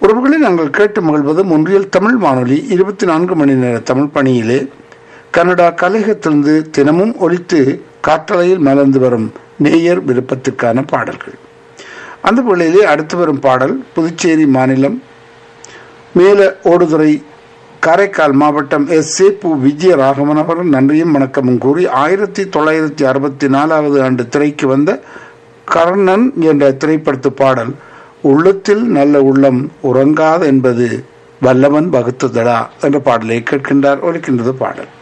உறவுகளை நாங்கள் கேட்டு மகிழ்வது ஒன்றியல் தமிழ் வானொலி இருபத்தி நான்கு மணி நேர தமிழ் பணியிலே கனடா கலையகத்திலிருந்து தினமும் ஒலித்து காற்றலையில் மலர்ந்து வரும் நேயர் விருப்பத்திற்கான பாடல்கள் அந்த வேளையிலே அடுத்து வரும் பாடல் புதுச்சேரி மாநிலம் மேல ஓடுதுறை காரைக்கால் மாவட்டம் எஸ் சேப்பு விஜய ராகவன் அவர்கள் நன்றியும் வணக்கமும் கூறி ஆயிரத்தி தொள்ளாயிரத்தி அறுபத்தி நாலாவது ஆண்டு திரைக்கு வந்த கர்ணன் என்ற திரைப்படத்து பாடல் உள்ளத்தில் நல்ல உள்ளம் உறங்காது என்பது வல்லவன் வகுத்துதடா என்ற பாடலை கேட்கின்றார் ஒலிக்கின்றது பாடல்